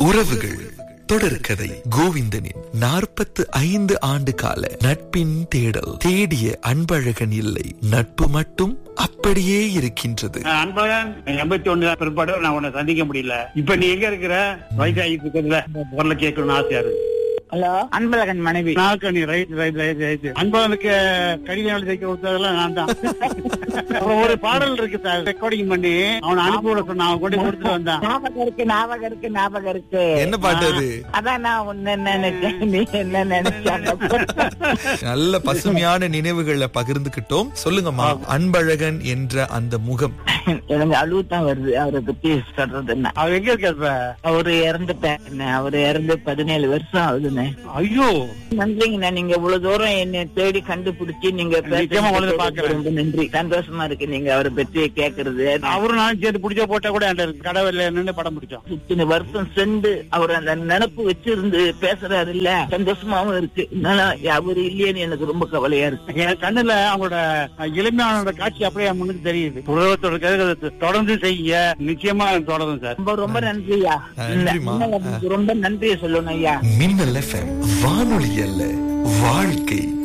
உறவுகள் தொடர்கதை கோவிந்தனின் நாற்பத்து ஐந்து ஆண்டு கால நட்பின் தேடல் தேடிய அன்பழகன் இல்லை நட்பு மட்டும் அப்படியே இருக்கின்றது அன்பழகன் எண்பத்தி ஒண்ணு பிற்பாடு நான் உன்னை சந்திக்க முடியல இப்ப நீ எங்க இருக்கிற வயசாகிட்டு இருக்கிறதுல குரல கேட்கணும்னு ஆசையா இருக்கு ஹலோ அன்பழகன் மனைவி நாக்கு நீ ரைட் ரைட் ரைட் ரைட் அன்பழகனுக்கு கடிதம் எழுதி தைக்க கொடுத்ததெல்லாம் நான் தான் அப்புறம் ஒரு பாடல் இருக்கு சார் ரெக்கார்டிங் பண்ணி அவனை அனுப்பி விட சொன்னான் அவன் கொண்டு கொடுத்துட்டு வந்தான் ஞாபகம் இருக்கு ஞாபகம் இருக்கு ஞாபகம் இருக்கு என்ன பாட்டு அது அதான் நான் உன்ன நினைச்சேன் நீ என்ன நினைச்சாங்க நல்ல பசுமையான நினைவுகளை பகிர்ந்துகிட்டோம் சொல்லுங்கம்மா அன்பழகன் என்ற அந்த முகம் எனக்கு அழுவு தான் வருது அவரை பத்தி சொல்றதுன்னா அவன் எங்க இருக்க இப்ப அவரு இறந்துட்டாருண்ணே அவரு இறந்து பதினேழு வருஷம் ஆகுதுண்ணே ஐயோ நன்றிங்கண்ணா நீங்க இவ்வளவு தூரம் என்ன தேடி கண்டுபிடிச்சு நீங்க நிச்சயமா உங்களை பேசுறது பார்க்கிறேன். ரொம்ப நன்றி சந்தோஷமா இருக்கு நீங்க அவரை பற்றி கேக்குறது அவரும் நானும் சேர்த்து பிடிச்ச போட்டா கூட என்கிட்ட கடவுள்ல நின்று படம் பிடிச்சோம் இத்தனை வருஷம் சென்று அவர் அந்த நினப்பு வச்சிருந்து பேசுறாரு இல்ல சந்தோஷமாவும் இருக்கு அதனால அவரு இல்லையேன்னு எனக்கு ரொம்ப கவலையா இருக்கு என் கண்ணுல அவங்களோட எளிமையான காட்சி அப்படியே என் முன்னுக்கு தெரியுது உலகத்தோட கதை தொடர்ந்து செய்ய நிச்சயமா தொடரும் சார் ரொம்ப ரொம்ப நன்றியா நன்றிம்மா. ரொம்ப நன்றியை சொல்லணும் ஐயா மின்னல் எஃப்எம் வானொலி அல்ல வாழ்க்கை